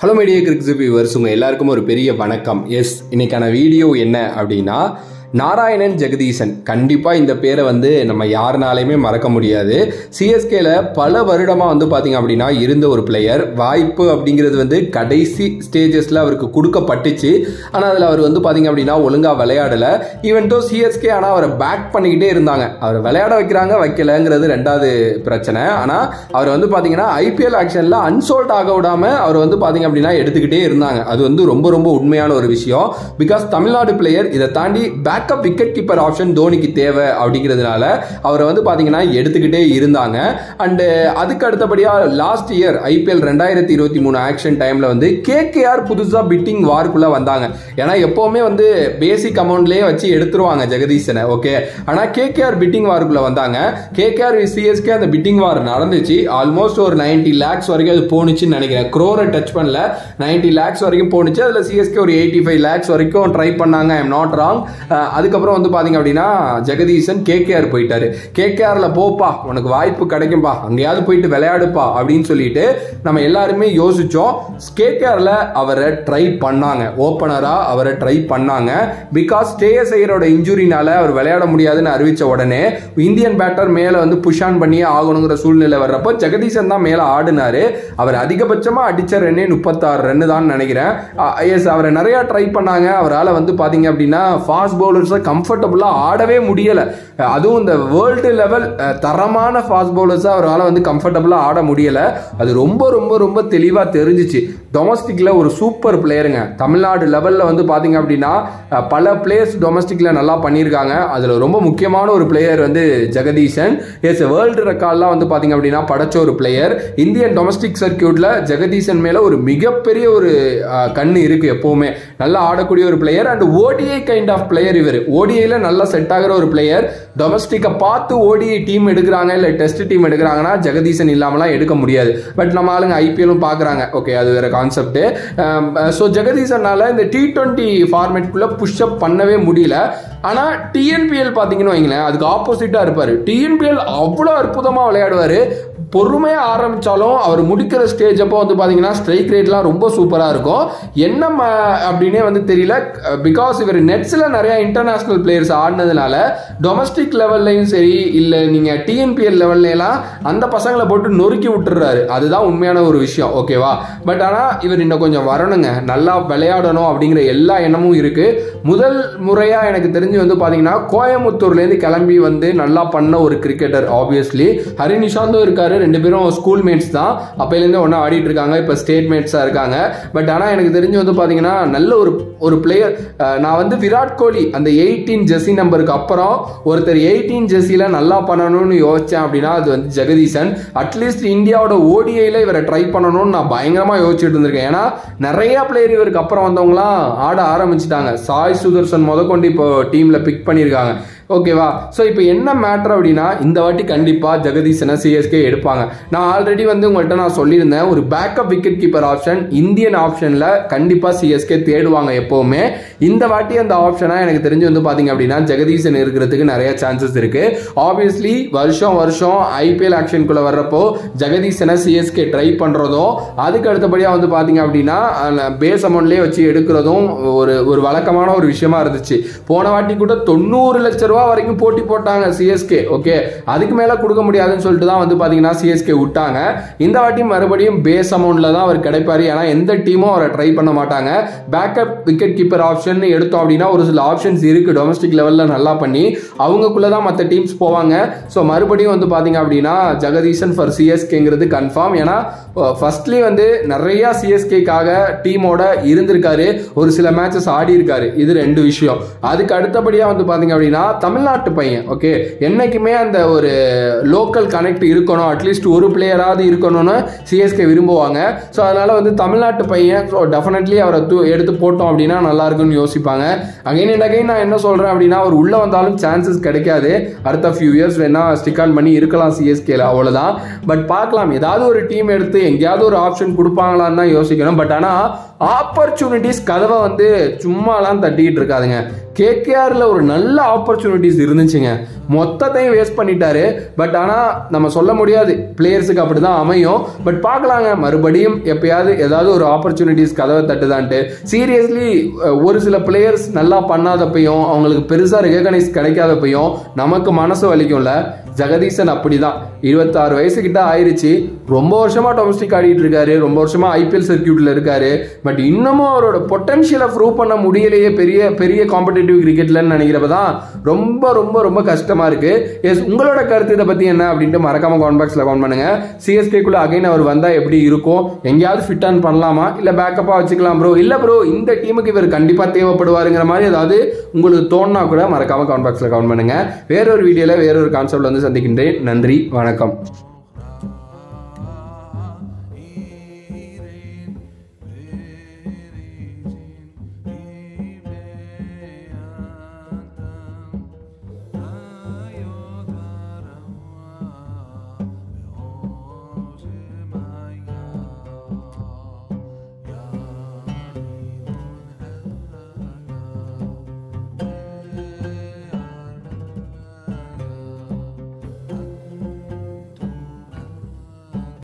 hello media கிரிக்ஸ் viewers உங்கள் எல்லாருக்கும் ஒரு பெரிய வணக்கம் எஸ் இன்னைக்கான வீடியோ என்ன அப்படின்னா நாராயணன் ஜெகதீசன் கண்டிப்பாக இந்த பேரை வந்து நம்ம யாருனாலையுமே மறக்க முடியாது சிஎஸ்கேல பல வருடமாக வந்து பார்த்தீங்க அப்படின்னா இருந்த ஒரு பிளேயர் வாய்ப்பு அப்படிங்கிறது வந்து கடைசி ஸ்டேஜஸில் அவருக்கு கொடுக்கப்பட்டுச்சு ஆனால் அதில் அவர் வந்து பார்த்தீங்க அப்படின்னா ஒழுங்காக விளையாடலை ஈவன் தோ சிஎஸ்கே ஆனால் அவரை பேக் பண்ணிக்கிட்டே இருந்தாங்க அவர் விளையாட வைக்கிறாங்க வைக்கலங்கிறது ரெண்டாவது பிரச்சனை ஆனால் அவர் வந்து பார்த்தீங்கன்னா ஐபிஎல் ஆக்ஷனில் அன்சோல்ட் ஆக விடாமல் அவர் வந்து பார்த்தீங்க அப்படின்னா எடுத்துக்கிட்டே இருந்தாங்க அது வந்து ரொம்ப ரொம்ப உண்மையான ஒரு விஷயம் பிகாஸ் தமிழ்நாடு பிளேயர் இதை தாண்டி பேக்கப் விக்கெட் கீப்பர் ஆப்ஷன் தோனிக்கு தேவை அப்படிங்கிறதுனால அவரை வந்து பார்த்தீங்கன்னா எடுத்துக்கிட்டே இருந்தாங்க அண்டு அதுக்கு அடுத்தபடியாக லாஸ்ட் இயர் ஐபிஎல் ரெண்டாயிரத்தி இருபத்தி மூணு ஆக்ஷன் டைமில் வந்து கேகேஆர் புதுசாக பிட்டிங் வார்க்குள்ளே வந்தாங்க ஏன்னா எப்போவுமே வந்து பேசிக் அமௌண்ட்லேயே வச்சு எடுத்துருவாங்க ஜெகதீசனை ஓகே ஆனால் கேகேஆர் பிட்டிங் வார்க்குள்ளே வந்தாங்க கேகேஆர் சிஎஸ்கே அந்த பிட்டிங் வார் நடந்துச்சு ஆல்மோஸ்ட் ஒரு நைன்டி லேக்ஸ் வரைக்கும் அது போணுச்சுன்னு நினைக்கிறேன் க்ரோரை டச் பண்ணல நைன்டி லேக்ஸ் வரைக்கும் போணுச்சு அதில் சிஎஸ்கே ஒரு எயிட்டி ஃபைவ் லேக்ஸ் வரைக்கும் ட்ரை பண்ணாங்க ஐ எம் நாட் ராங் அதுக்கப்புறம் வந்து பார்த்தீங்க அப்படின்னா ஜெகதீசன் கேகேஆர் போயிட்டாரு கேகேஆரில் போப்பா உனக்கு வாய்ப்பு கிடைக்கும்பா அங்கேயாவது போயிட்டு விளையாடுப்பா அப்படின்னு சொல்லிட்டு நம்ம எல்லாருமே யோசிச்சோம் கேகேஆரில் அவரை ட்ரை பண்ணாங்க ஓப்பனராக அவரை ட்ரை பண்ணாங்க பிகாஸ் ஸ்டேயஸ் ஐயரோட இன்ஜுரினால அவர் விளையாட முடியாதுன்னு அறிவித்த உடனே இந்தியன் பேட்டர் மேலே வந்து புஷ் ஆன் பண்ணியே ஆகணுங்கிற சூழ்நிலை வர்றப்போ ஜெகதீசன் தான் மேலே ஆடினாரு அவர் அதிகபட்சமாக அடித்த ரன்னே முப்பத்தாறு ரன்னு தான் நினைக்கிறேன் எஸ் அவரை நிறையா ட்ரை பண்ணாங்க அவரால் வந்து பார்த்தீங்க அப்படின்னா ஃபாஸ்ட் பவுலர்ஸை கம்ஃபர்டபுளாக ஆடவே முடியலை அதுவும் இந்த வேர்ல்டு லெவல் தரமான ஃபாஸ்ட் பவுலர்ஸை அவரால் வந்து கம்ஃபர்டபுளாக ஆட முடியலை அது ரொம்ப ரொம்ப ரொம்ப தெளிவாக தெரிஞ்சிச்சு டொமஸ்டிக்கில் ஒரு சூப்பர் பிளேயருங்க தமிழ்நாடு லெவலில் வந்து பார்த்தீங்க அப்படின்னா பல பிளேயர்ஸ் டொமஸ்டிக்கில் நல்லா பண்ணியிருக்காங்க அதில் ரொம்ப முக்கியமான ஒரு பிளேயர் வந்து ஜெகதீசன் எஸ் வேர்ல்டு ரெக்கார்ட்லாம் வந்து பார்த்தீங்க அப்படின்னா படைச்ச ஒரு பிளேயர் இந்தியன் டொமஸ்டிக் சர்க்கியூட்டில் ஜெகதீசன் மேலே ஒரு மிகப்பெரிய ஒரு கண் இருக்குது எப்போவுமே நல்லா ஆடக்கூடிய ஒரு player and ODI kind of player இவர் ஓடிஐல நல்லா செட் ஆகிற ஒரு பிளேயர் டொமஸ்டிக்கை பார்த்து ஓடிஐ டீம் எடுக்கிறாங்க இல்லை டெஸ்ட் டீம் எடுக்கிறாங்கன்னா ஜெகதீசன் இல்லாமலாம் எடுக்க முடியாது பட் நம்ம ஆளுங்க ஐபிஎல்லும் பார்க்குறாங்க ஓகே அது வேற கான்செப்ட் ஸோ ஜெகதீசனால இந்த டி டுவெண்ட்டி ஃபார்மேட்குள்ளே புஷ்அப் பண்ணவே முடியல ஆனால் டிஎன்பிஎல் பார்த்தீங்கன்னு வைங்களேன் அதுக்கு ஆப்போசிட்டாக இருப்பார் டிஎன்பிஎல் அவ்வளோ அற்புதமாக விளையாடுவார் பொறுமையாக ஆரம்பித்தாலும் அவர் முடிக்கிற ஸ்டேஜ் அப்போ வந்து பார்த்தீங்கன்னா ஸ்ட்ரைக் ரேட்லாம் ரொம்ப சூப்பராக இருக்கும் என்ன அப்படின்னே வந்து தெரியல பிகாஸ் இவர் நெட்ஸில் நிறையா இன்டர்நேஷ்னல் பிளேயர்ஸ் ஆடினதுனால டொமஸ்டிக் லெவல்லையும் சரி இல்லை நீங்கள் டிஎன்பிஎல் லெவல்லாம் அந்த பசங்களை போட்டு நொறுக்கி விட்டுறாரு அதுதான் உண்மையான ஒரு விஷயம் ஓகேவா பட் ஆனால் இவர் இன்னும் கொஞ்சம் வரணுங்க நல்லா விளையாடணும் அப்படிங்கிற எல்லா எண்ணமும் இருக்குது முதல் முறையாக எனக்கு தெரிஞ்சு வந்து பார்த்தீங்கன்னா கோயம்புத்தூர்லேருந்து கிளம்பி வந்து நல்லா பண்ண ஒரு கிரிக்கெட்டர் ஆப்வியஸ்லி ஹரி நிஷாந்தும் இருக்காரு ரெண்டு பேரும் ஸ்கூல் மேட்ஸ் தான் அப்போலேருந்து ஒன்றா ஆடிட்டு இருக்காங்க இப்போ ஸ்டேட் மேட்ஸாக இருக்காங்க பட் ஆனால் எனக்கு தெரிஞ்சு வந்து பார்த்தீங்கன்னா நல்ல ஒரு ஒரு பிளேயர் நான் வந்து விராட் கோலி அந்த எயிட்டீன் ஜெர்சி நம்பருக்கு அப்புறம் ஒருத்தர் எயிட்டீன் ஜெர்சியில் நல்லா பண்ணணும்னு யோசித்தேன் அப்படின்னா அது வந்து ஜெகதீசன் அட்லீஸ்ட் இந்தியாவோட ஓடிஐயில் இவரை ட்ரை பண்ணணும்னு நான் பயங்கரமாக யோசிச்சுட்டு இருந்திருக்கேன் ஏன்னா நிறைய பிளேயர் இவருக்கு அப்புறம் வந்தவங்களாம் ஆட ஆரம்பிச்சிட்டாங்க சாய் சுதர்சன் முதற்கொண்டு இப்போ டீமில் பிக் பண்ணியிருக்காங்க ஓகேவா ஸோ இப்போ என்ன மேட்ரு அப்படின்னா இந்த வாட்டி கண்டிப்பாக ஜெகதீசனை சிஎஸ்கே எடுப்பாங்க நான் ஆல்ரெடி வந்து உங்கள்கிட்ட நான் சொல்லியிருந்தேன் ஒரு backup wicket keeper option Indian ஆப்ஷனில் கண்டிப்பாக சிஎஸ்கே தேடுவாங்க எப்போவுமே இந்த வாட்டி அந்த ஆப்ஷனாக எனக்கு தெரிஞ்சு வந்து பார்த்தீங்க அப்படின்னா ஜெகதீசன் இருக்கிறதுக்கு நிறைய சான்சஸ் இருக்குது ஆப்வியஸ்லி வருஷம் வருஷம் ஐபிஎல் ஆக்ஷனுக்குள்ளே வர்றப்போ ஜெகதீசனை சிஎஸ்கே ட்ரை பண்ணுறதும் அதுக்கு அடுத்தபடியாக வந்து பார்த்தீங்க அப்படின்னா பேஸ் அமௌண்ட்லேயே வச்சு எடுக்கிறதும் ஒரு ஒரு வழக்கமான ஒரு விஷயமா இருந்துச்சு போன வாட்டி கூட தொண்ணூறு லட்ச ரூபா வரைக்கும் போட்டி போட்டாங்க சிஎஸ்கே ஓகே அதுக்கு மேலே கொடுக்க முடியாதுன்னு சொல்லிட்டு தான் வந்து பார்த்தீங்கன்னா சிஎஸ்கே விட்டாங்க இந்த வாட்டி மறுபடியும் பேஸ் அமௌண்ட்டில் தான் அவர் கிடைப்பாரு ஏன்னா எந்த டீமும் அவரை ட்ரை பண்ண மாட்டாங்க பேக்கப் விக்கெட் கீப்பர் ஆப்ஷன் எடுத்தோம் அப்படின்னா ஒரு சில ஆப்ஷன்ஸ் இருக்குது டொமஸ்டிக் லெவலில் நல்லா பண்ணி அவங்களுக்குள்ள தான் மற்ற டீம்ஸ் போவாங்க ஸோ மறுபடியும் வந்து பார்த்தீங்க அப்படின்னா ஜெகதீசன் ஃபார் சிஎஸ்கேங்கிறது கன்ஃபார்ம் ஏன்னா ஃபர்ஸ்ட்லி வந்து நிறையா சிஎஸ்கேக்காக டீமோட இருந்திருக்காரு ஒரு சில மேட்சஸ் ஆடி இருக்காரு இது ரெண்டு விஷயம் அதுக்கு அடுத்தபடியாக வந்து பார்த்தீங்க அப்படின்னா தமிழ்நாட்டு பையன் ஓகே என்னைக்குமே அந்த ஒரு லோக்கல் கனெக்ட் இருக்கணும் அட்லீஸ்ட் ஒரு பிளேயராவது இருக்கணும்னு சிஎஸ்கே விரும்புவாங்க ஸோ அதனால் வந்து தமிழ்நாட்டு பையன் ஸோ டெஃபினெட்லி அவரை தூ எடுத்து போட்டோம் அப்படின்னா நல்லா இருக்குன்னு யோசிப்பாங்க அகைன் அண்ட் அகைன் நான் என்ன சொல்கிறேன் அப்படின்னா அவர் உள்ளே வந்தாலும் சான்சஸ் கிடைக்காது அடுத்த ஃபியூ இயர்ஸ் வேணா ஸ்டிக் ஆன் பண்ணி இருக்கலாம் சிஎஸ்கேல அவ்வளோதான் பட் பார்க்கலாம் ஏதாவது ஒரு டீம் எடுத்து எங்கேயாவது ஒரு ஆப்ஷன் கொடுப்பாங்களான்னு தான் யோசிக்கணும் பட் ஆனால் ஆப்பர்ச்சுனிட்டிஸ் கதவை வந்து சும்மாலாம் தட்டிக்கிட்டு இருக்காதுங்க கேகேஆரில் ஒரு நல்ல ஆப்பர்ச்சுனிட்டி ஆப்பர்ச்சுனிட்டிஸ் இருந்துச்சுங்க மொத்தத்தையும் வேஸ்ட் பண்ணிட்டாரு பட் ஆனால் நம்ம சொல்ல முடியாது பிளேயர்ஸுக்கு அப்படி தான் அமையும் பட் பார்க்கலாங்க மறுபடியும் எப்பயாவது ஏதாவது ஒரு ஆப்பர்ச்சுனிட்டிஸ் கதவை தட்டுதான்ட்டு சீரியஸ்லி ஒரு சில பிளேயர்ஸ் நல்லா பண்ணாதப்பையும் அவங்களுக்கு பெருசாக ரெகனைஸ் கிடைக்காதப்பையும் நமக்கு மனசு வலிக்கும்ல ஜெகதீசன் அப்படிதான் இருபத்தாறு வயசு கிட்ட ஆயிருச்சு ரொம்ப வருஷமா டொமஸ்டிக் ஆடிட்டு இருக்காரு ரொம்ப வருஷமா ஐபிஎல் சர்க்கியூட்ல இருக்காரு பட் இன்னமும் அவரோட பொட்டன்ஷியலை ப்ரூவ் பண்ண முடியலையே பெரிய பெரிய காம்படிட்டிவ் கிரிக்கெட்லன்னு நினைக்கிறப்ப தான் ரொம்ப ரொம்ப ரொம்ப கஷ்டமா இருக்கு எஸ் உங்களோட கருத்து இதை பத்தி என்ன அப்படின்ட்டு மறக்காம கமெண்ட் பாக்ஸ்ல கமெண்ட் பண்ணுங்க சிஎஸ்கேக்குள்ள அகைன் அவர் வந்தா எப்படி இருக்கும் எங்கேயாவது ஃபிட் ஆன் பண்ணலாமா இல்ல பேக்கப்பா வச்சுக்கலாம் ப்ரோ இல்ல ப்ரோ இந்த டீமுக்கு இவர் கண்டிப்பா தேவைப்படுவாருங்கிற மாதிரி ஏதாவது உங்களுக்கு தோணுனா கூட மறக்காம கமெண்ட் பாக்ஸ்ல கமெண்ட் பண்ணுங்க வேறொரு வீடியோல வேறொரு கான்செப்ட்ல வந்து சந்திக்கின்றேன் நன்றி வணக்கம்